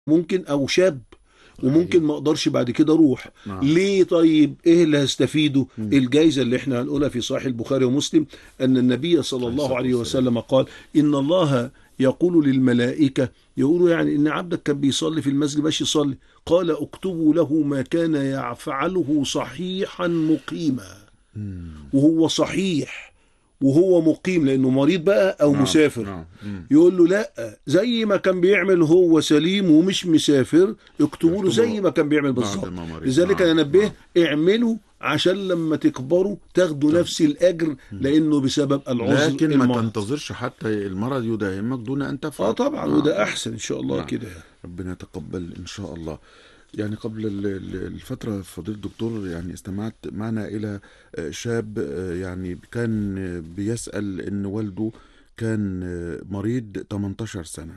ممكن او شاب وممكن ما اقدرش بعد كده اروح نعم. ليه طيب ايه اللي هستفيده مم. الجائزه اللي احنا هنقولها في صحيح البخاري ومسلم ان النبي صلى الله الصلاة عليه والسلام. وسلم قال ان الله يقول للملائكه يقولوا يعني ان عبدك كان بيصلي في المسجد باش يصلي قال اكتبوا له ما كان يفعله صحيحا مقيما مم. وهو صحيح وهو مقيم لانه مريض بقى او نعم. مسافر نعم. مم. يقول له لا زي ما كان بيعمل هو سليم ومش مسافر اكتبوا له زي ما كان بيعمل بعد بالظبط ما مريض. لذلك نعم. انا نبه نعم. اعملوا عشان لما تكبروا تاخدوا نفس الاجر لانه بسبب العذر لكن ما المرض. تنتظرش حتى المرض يداهمك دون ان تفعل اه طبعا نعم. وده احسن ان شاء الله نعم. كده ربنا يتقبل ان شاء الله يعني قبل ال- ال- الفترة فضيلة الدكتور يعني استمعت معنا إلى آه، شاب آه، يعني كان آه، بيسأل إن والده كان آه، مريض 18 سنة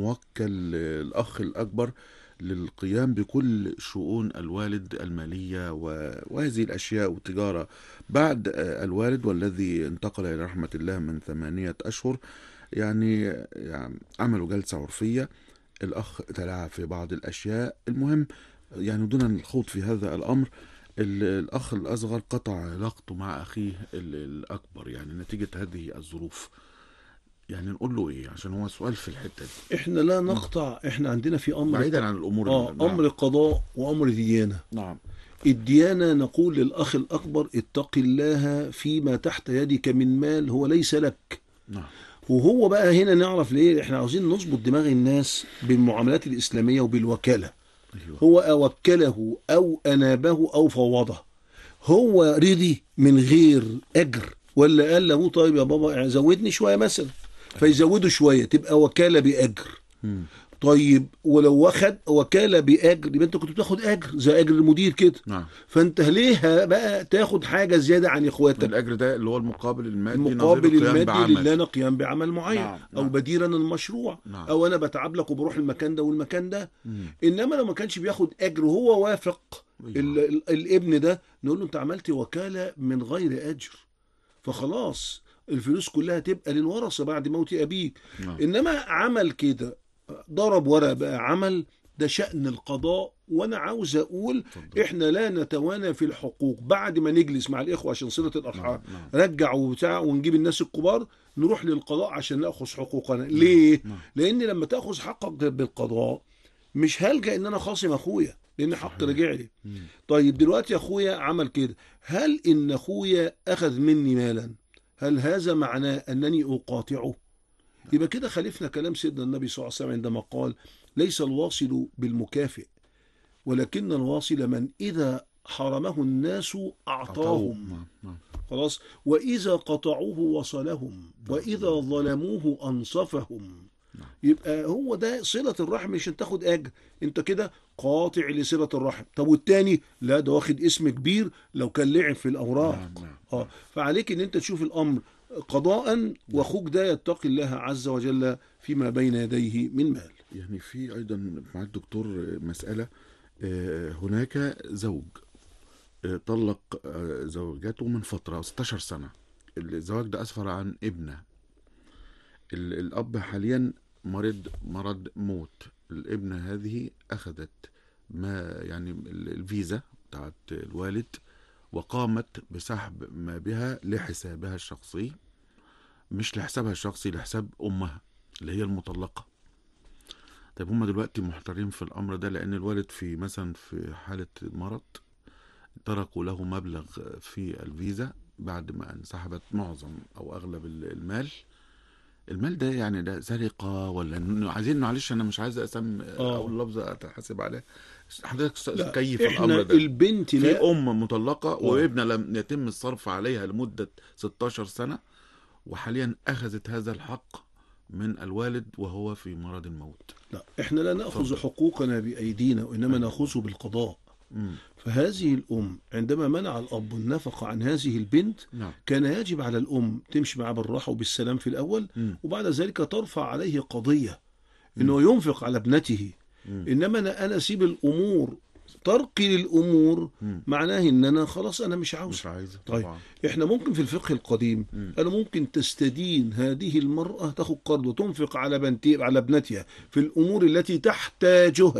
وموكل آه، الأخ الأكبر للقيام بكل شؤون الوالد المالية و- وهذه الأشياء والتجارة بعد آه، الوالد والذي انتقل إلى رحمة الله من ثمانية أشهر يعني, يعني عملوا جلسة عرفية الأخ تلاعب في بعض الأشياء المهم يعني دون الخوض في هذا الأمر ال- الأخ الأصغر قطع علاقته مع أخيه ال- الأكبر يعني نتيجة هذه الظروف يعني نقول له إيه عشان هو سؤال في الحتة دي احنا لا نقطع احنا عندنا في امر بعيدا عن الأمور اه ال- نعم. امر قضاء وامر ديانه نعم الديانه نقول للاخ الاكبر اتق الله فيما تحت يدك من مال هو ليس لك نعم وهو بقى هنا نعرف ليه احنا عاوزين نظبط دماغ الناس بالمعاملات الإسلامية وبالوكالة أيوه هو أوكله أو أنابه أو فوضه هو رضي من غير أجر ولا قال له طيب يا بابا زودني شوية مثلا فيزوده شوية تبقى وكالة بأجر مم. طيب ولو واخد وكالة بأجر يبقى أنت كنت بتاخد أجر زي أجر المدير كده نعم فأنت ليه بقى تاخد حاجة زيادة عن إخواتك الأجر ده اللي هو المقابل المادي نظير المقابل القيام المادي بعمل. اللي انا قيام بعمل معين نعم، او نعم. بديرا المشروع نعم. او انا بتعب لك وبروح المكان ده والمكان ده مم. انما لو ما كانش بياخد اجر وهو وافق أيوه. ال ال الابن ده نقول له انت عملت وكاله من غير اجر فخلاص الفلوس كلها تبقى للورثه بعد موت ابيك نعم. انما عمل كده ضرب ورق بقى عمل ده شأن القضاء وانا عاوز اقول اتفضل. احنا لا نتوانى في الحقوق بعد ما نجلس مع الاخوه عشان صله الارحام نعم. نعم. رجع وبتاع ونجيب الناس الكبار نروح للقضاء عشان ناخذ حقوقنا ليه نعم. لان لما تاخذ حقك بالقضاء مش هلجا ان انا خاصم اخويا لان حق راجع لي مم. طيب دلوقتي اخويا عمل كده هل ان اخويا اخذ مني مالا هل هذا معناه انني اقاطعه يبقى كده خالفنا كلام سيدنا النبي صلى الله عليه وسلم عندما قال ليس الواصل بالمكافئ ولكن الواصل من اذا حرمه الناس اعطاهم نعم. نعم. خلاص وإذا قطعوه وصلهم وإذا ظلموه أنصفهم يبقى هو ده صلة الرحم مش انت تاخد أجر انت كده قاطع لصلة الرحم طب والتاني لا ده واخد اسم كبير لو كان لعب في الأوراق نعم. نعم. اه فعليك ان انت تشوف الأمر قضاء واخوك ده يتقي الله عز وجل فيما بين يديه من مال يعني في ايضا مع الدكتور مساله آه، هناك زوج آه، طلق آه، زوجته من فتره 16 سنه الزواج ده اسفر عن ابنه ال- الاب حاليا مرض مرض موت الابنه هذه اخذت ما يعني ال- الفيزا بتاعت الوالد وقامت بسحب ما بها لحسابها الشخصي مش لحسابها الشخصي لحساب امها اللي هي المطلقه طيب هم دلوقتي محتارين في الامر ده لان الوالد في مثلا في حاله مرض تركوا له مبلغ في الفيزا بعد ما انسحبت معظم او اغلب ال- المال المال ده يعني ده سرقه ولا إنه عايزين معلش انا مش عايز اسم آه. اقول لفظ اتحاسب عليه حضرتك س- لا، كيف احنا الامر ده البنت في لا ام مطلقه وابنه لم يتم الصرف عليها لمده 16 سنه وحاليا اخذت هذا الحق من الوالد وهو في مرض الموت لا احنا لا ناخذ اتفضل. حقوقنا بايدينا وانما ناخذه بالقضاء مم. فهذه الام عندما منع الاب النفقه عن هذه البنت نعم كان يجب على الام تمشي معاه بالراحه وبالسلام في الاول مم. وبعد ذلك ترفع عليه قضيه انه ينفق على ابنته مم. انما انا انا اسيب الامور ترقي للامور مم. معناه ان انا خلاص انا مش عاوز مش عايزه طيب. طبعا احنا ممكن في الفقه القديم مم. قالوا ممكن تستدين هذه المرأة تاخد قرض وتنفق على بنتي على ابنتها في الأمور التي تحتاجها